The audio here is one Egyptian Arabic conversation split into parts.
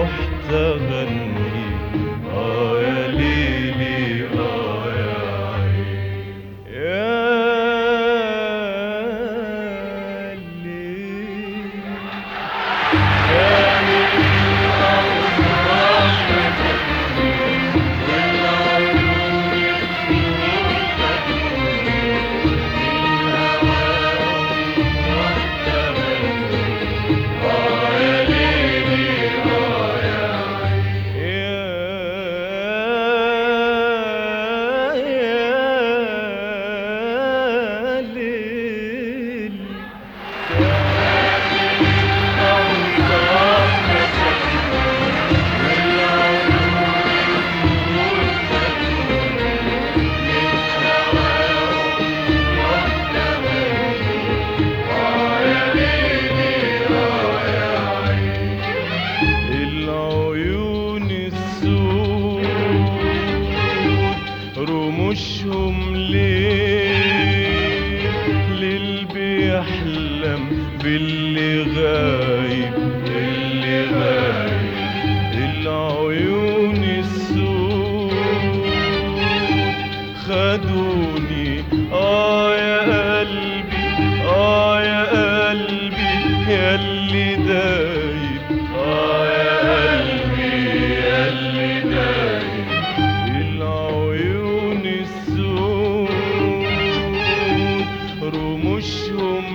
رحت اغني اه يا ليلي اه يا عين يا ليل يا ليل العيون السود رموشهم ليه ليل بيحلم باللي غايب اللي غايب العيون السود خدوني اه يا قلبي اه يا قلبي يا اللي دايب اه يا قلبي يا اللي دايب العيون السود رموشهم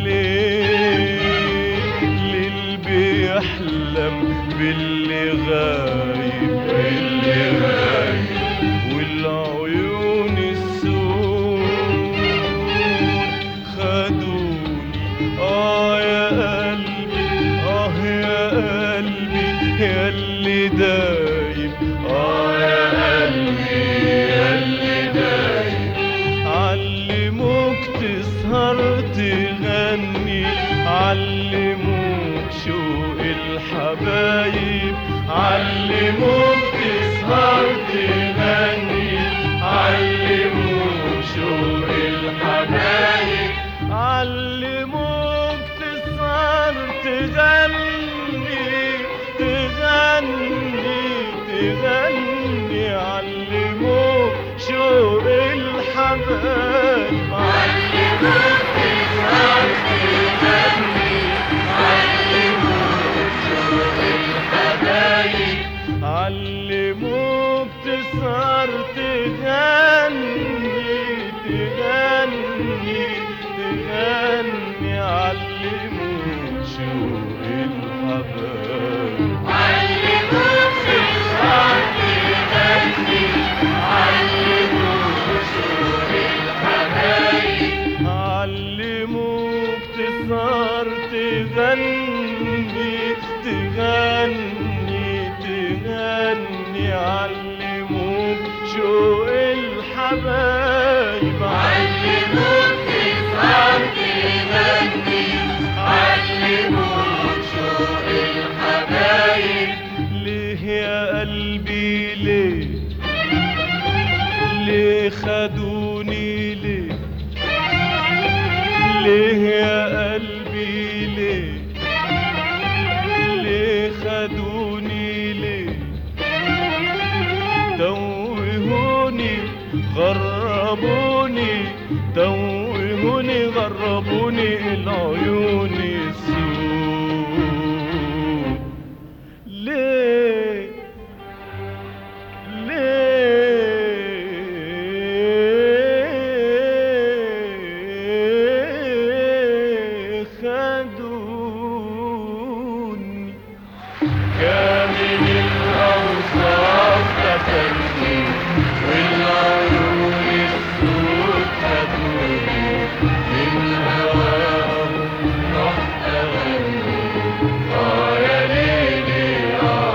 ليه ليل بيحلم باللي غايب اللي غايب والعيون السود خدوني اه يا قلبي اه يا قلبي يا اللي دايب اه يا قلبي يا اللي دايب علموك تسهر تغني علموك شوق الحبايب علموك تسهر تغني علموك شوق الحبايب علموك تسهر تغني تغني تغني علموك شوق الحبايب علموك تسهر تغني علموك شوق الحبايب علموك تسهر تغني تغني تغني علموك شوق الحبايب علموك تسهر تغني علموك شوق الحبايب علموك تسهر تغني تغني تغني علموك شوق الحبايب علموك تسهر تغني علموك شوق الحبايب ليه يا قلبي ليه ليه خدوني ليه ليه يا قلبي ليه ليه خدوني ليه توهوني غربوني توهوني غربوني العيون السود ليه ليه خدوني كامل الأوصاف فتني والعيون السود خدوني من هواهم رحت أغني آه يا ليلي آه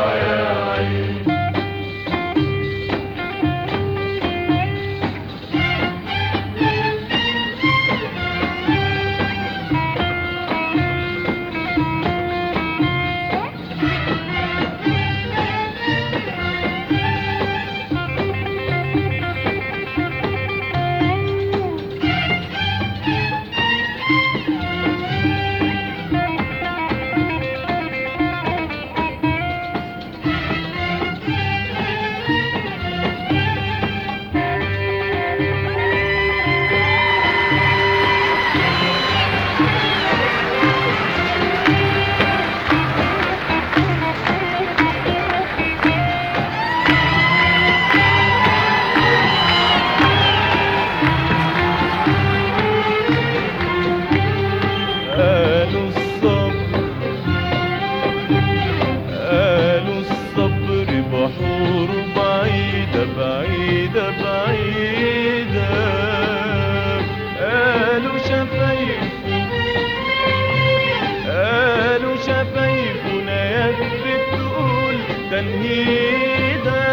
تنهيدا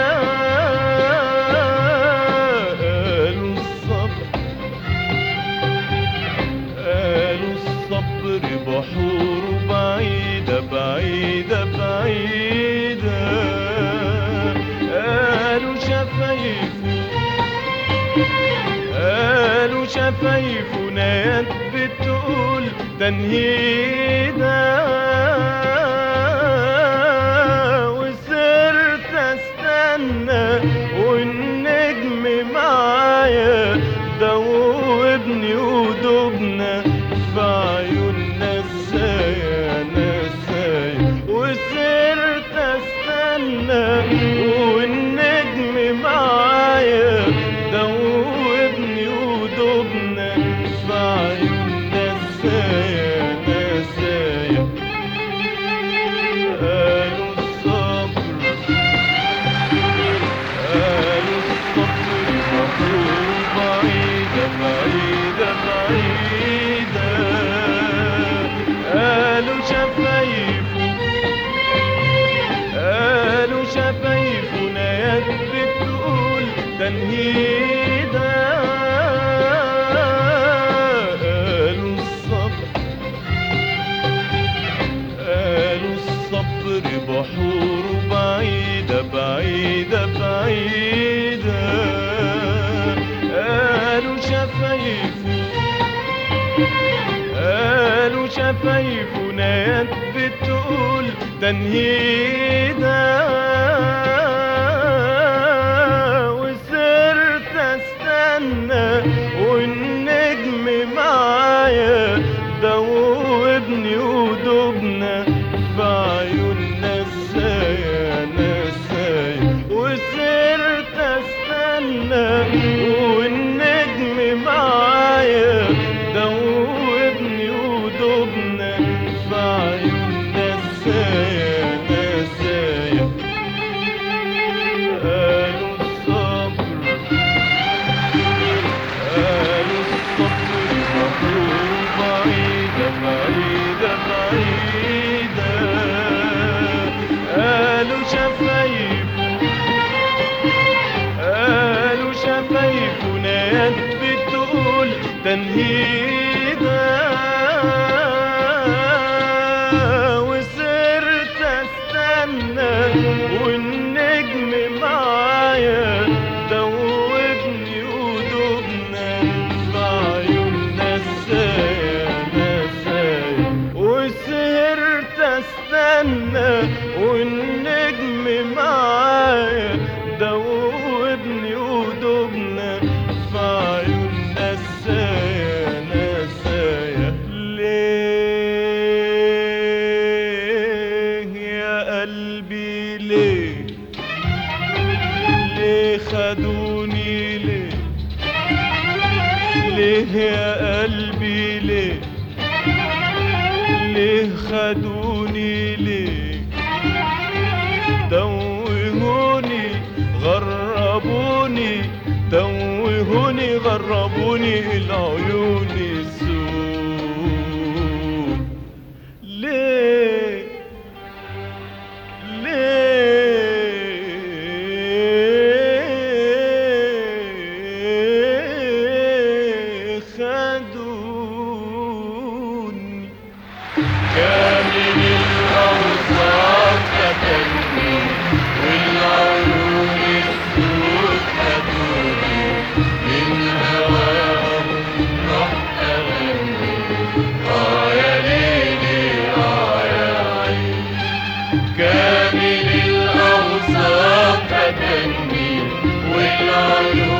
قالوا الصبر قالوا الصبر بحور بعيدة بعيدة بعيدة قالوا شفايفه قالوا شفايفه نايات بتقول تنهيدا وصرت استنى والنجم معايا دوبني ودوبنا في عيون نسايا نسايا وصرت استنى والنجم معايا دوبني ودوبنا في عيون نسايا نسايا قالوا الصبر قالوا الصبر مطلوب بعيدة بعيدة بعيدة قالوا شفايفه قالوا شفايفه نايات بتقول تنهيدا قالوا الصبر قالوا الصبر بحور بعيدة بعيدة بعيدة قالوا شفايفه قالوا شفايفه نايات بتقول تنهيدا وصرت استنى والنجم معايا دوبني ودوبنا في عيون نسايا نسايا وصرت استنى والنجم معايا دوبني ودوبنا في عيون نسايا نسايا قالوا الصبر قالوا الصبر مطلوب بعيدة بعيدة بعيدة قالوا شفايفه قالوا شفايفه نايات بتقول تنهيدا وصرت استنى والنجم معايا دوبني ودوبنا في عيون نسايا نسايا وسهرت استنى والنجم معايا دوبني ودوبنا في عيون نسايا نسايا ليه يا قلبي ليه ليه خدوني ليه ليه يا قلبي ليه ليه خدوني ليه توهوني غربوني توهوني غربوني العيون السود ليه ليه خدوني كامل الأوصاف فتني والعيون السود خدوني من هواهم رحت أغني آه يا ليلي آه يا عيني كامل الأوصاف فتني والعيون